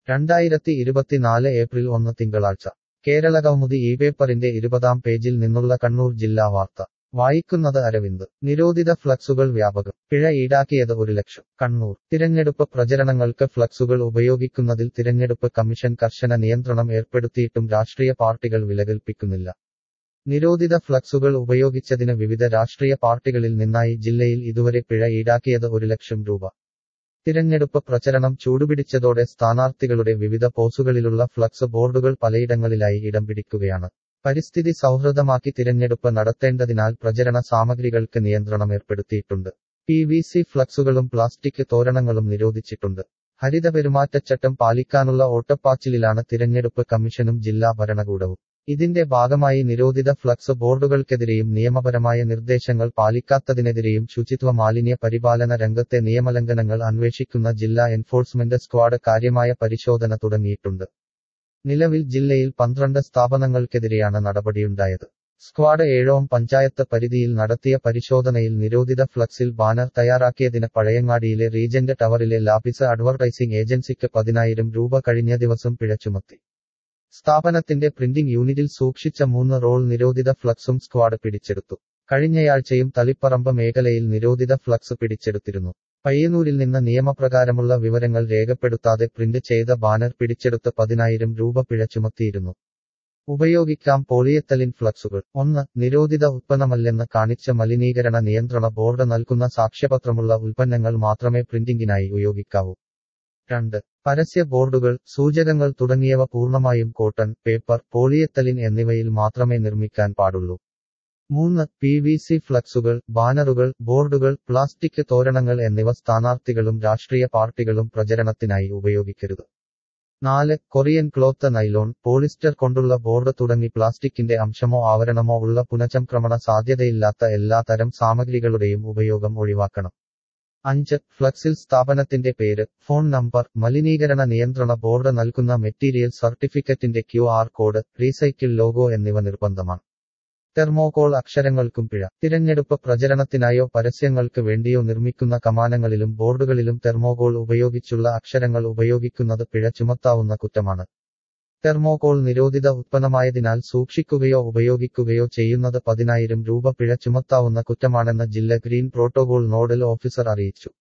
രണ്ടായിരത്തി ഇരുപത്തിനാല് ഏപ്രിൽ ഒന്ന് തിങ്കളാഴ്ച കേരളകൗമുദി ഈ പേപ്പറിന്റെ ഇരുപതാം പേജിൽ നിന്നുള്ള കണ്ണൂർ ജില്ലാ വാർത്ത വായിക്കുന്നത് അരവിന്ദ് നിരോധിത ഫ്ലക്സുകൾ വ്യാപകം പിഴ ഈടാക്കിയത് ഒരു ലക്ഷം കണ്ണൂർ തിരഞ്ഞെടുപ്പ് പ്രചരണങ്ങൾക്ക് ഫ്ലക്സുകൾ ഉപയോഗിക്കുന്നതിൽ തിരഞ്ഞെടുപ്പ് കമ്മീഷൻ കർശന നിയന്ത്രണം ഏർപ്പെടുത്തിയിട്ടും രാഷ്ട്രീയ പാർട്ടികൾ വിലകൽപ്പിക്കുന്നില്ല നിരോധിത ഫ്ലക്സുകൾ ഉപയോഗിച്ചതിന് വിവിധ രാഷ്ട്രീയ പാർട്ടികളിൽ നിന്നായി ജില്ലയിൽ ഇതുവരെ പിഴ ഈടാക്കിയത് ഒരു ലക്ഷം രൂപ തിരഞ്ഞെടുപ്പ് പ്രചരണം ചൂടുപിടിച്ചതോടെ സ്ഥാനാർത്ഥികളുടെ വിവിധ പോസുകളിലുള്ള ഫ്ലക്സ് ബോർഡുകൾ പലയിടങ്ങളിലായി ഇടം പിടിക്കുകയാണ് പരിസ്ഥിതി സൗഹൃദമാക്കി തിരഞ്ഞെടുപ്പ് നടത്തേണ്ടതിനാൽ പ്രചരണ സാമഗ്രികൾക്ക് നിയന്ത്രണം ഏർപ്പെടുത്തിയിട്ടുണ്ട് പി വി സി ഫ്ലക്സുകളും പ്ലാസ്റ്റിക് തോരണങ്ങളും നിരോധിച്ചിട്ടുണ്ട് ഹരിത പെരുമാറ്റച്ചട്ടം പാലിക്കാനുള്ള ഓട്ടപ്പാച്ചിലിലാണ് തിരഞ്ഞെടുപ്പ് കമ്മീഷനും ജില്ലാ ഭരണകൂടവും ഇതിന്റെ ഭാഗമായി നിരോധിത ഫ്ലക്സ് ബോർഡുകൾക്കെതിരെയും നിയമപരമായ നിർദ്ദേശങ്ങൾ പാലിക്കാത്തതിനെതിരെയും ശുചിത്വ മാലിന്യ പരിപാലന രംഗത്തെ നിയമലംഘനങ്ങൾ അന്വേഷിക്കുന്ന ജില്ലാ എൻഫോഴ്സ്മെന്റ് സ്ക്വാഡ് കാര്യമായ പരിശോധന തുടങ്ങിയിട്ടുണ്ട് നിലവിൽ ജില്ലയിൽ പന്ത്രണ്ട് സ്ഥാപനങ്ങൾക്കെതിരെയാണ് നടപടിയുണ്ടായത് സ്ക്വാഡ് ഏഴോം പഞ്ചായത്ത് പരിധിയിൽ നടത്തിയ പരിശോധനയിൽ നിരോധിത ഫ്ലക്സിൽ ബാനർ തയ്യാറാക്കിയതിന് പഴയങ്ങാടിയിലെ റീജന്റ് ടവറിലെ ലാപിസ് അഡ്വർടൈസിംഗ് ഏജൻസിക്ക് പതിനായിരം രൂപ കഴിഞ്ഞ ദിവസം പിഴ ചുമത്തി സ്ഥാപനത്തിന്റെ പ്രിന്റിംഗ് യൂണിറ്റിൽ സൂക്ഷിച്ച മൂന്ന് റോൾ നിരോധിത ഫ്ലക്സും സ്ക്വാഡ് പിടിച്ചെടുത്തു കഴിഞ്ഞയാഴ്ചയും തളിപ്പറമ്പ് മേഖലയിൽ നിരോധിത ഫ്ലക്സ് പിടിച്ചെടുത്തിരുന്നു പയ്യന്നൂരിൽ നിന്ന് നിയമപ്രകാരമുള്ള വിവരങ്ങൾ രേഖപ്പെടുത്താതെ പ്രിന്റ് ചെയ്ത ബാനർ പിടിച്ചെടുത്ത് പതിനായിരം രൂപ പിഴ ചുമത്തിയിരുന്നു ഉപയോഗിക്കാം പോളിയത്തലിൻ ഫ്ലക്സുകൾ ഒന്ന് നിരോധിത ഉത്പന്നമല്ലെന്ന് കാണിച്ച മലിനീകരണ നിയന്ത്രണ ബോർഡ് നൽകുന്ന സാക്ഷ്യപത്രമുള്ള ഉൽപ്പന്നങ്ങൾ മാത്രമേ പ്രിന്റിംഗിനായി ഉപയോഗിക്കാവൂ രണ്ട് പരസ്യ ബോർഡുകൾ സൂചകങ്ങൾ തുടങ്ങിയവ പൂർണ്ണമായും കോട്ടൺ പേപ്പർ പോളിയത്തലിൻ എന്നിവയിൽ മാത്രമേ നിർമ്മിക്കാൻ പാടുള്ളൂ മൂന്ന് പി വി സി ഫ്ലക്സുകൾ ബാനറുകൾ ബോർഡുകൾ പ്ലാസ്റ്റിക് തോരണങ്ങൾ എന്നിവ സ്ഥാനാർത്ഥികളും രാഷ്ട്രീയ പാർട്ടികളും പ്രചരണത്തിനായി ഉപയോഗിക്കരുത് നാല് കൊറിയൻ ക്ലോത്ത് നൈലോൺ പോളിസ്റ്റർ കൊണ്ടുള്ള ബോർഡ് തുടങ്ങി പ്ലാസ്റ്റിക്കിന്റെ അംശമോ ആവരണമോ ഉള്ള പുനഃചംക്രമണ സാധ്യതയില്ലാത്ത എല്ലാ തരം സാമഗ്രികളുടെയും ഉപയോഗം ഒഴിവാക്കണം അഞ്ച് ഫ്ലക്സിൽ സ്ഥാപനത്തിന്റെ പേര് ഫോൺ നമ്പർ മലിനീകരണ നിയന്ത്രണ ബോർഡ് നൽകുന്ന മെറ്റീരിയൽ സർട്ടിഫിക്കറ്റിന്റെ Q R code recycle logo എന്നിവ നിർബന്ധമാണ് തെർമോകോൾ അക്ഷരങ്ങൾക്കും പിഴ തിരഞ്ഞെടുപ്പ് പ്രചരണത്തിനായോ പരസ്യങ്ങൾക്ക് വേണ്ടിയോ നിർമ്മിക്കുന്ന കമാനങ്ങളിലും ബോർഡുകളിലും തെർമോകോൾ ഉപയോഗിച്ചുള്ള അക്ഷരങ്ങൾ ഉപയോഗിക്കുന്നത് പിഴ ചുമത്താവുന്ന കുറ്റമാണ് തെർമോകോൾ നിരോധിത ഉത്പന്നമായതിനാൽ സൂക്ഷിക്കുകയോ ഉപയോഗിക്കുകയോ ചെയ്യുന്നത് പതിനായിരം രൂപ പിഴ ചുമത്താവുന്ന കുറ്റമാണെന്ന് ജില്ല ഗ്രീൻ പ്രോട്ടോകോൾ നോഡൽ ഓഫീസർ അറിയിച്ചു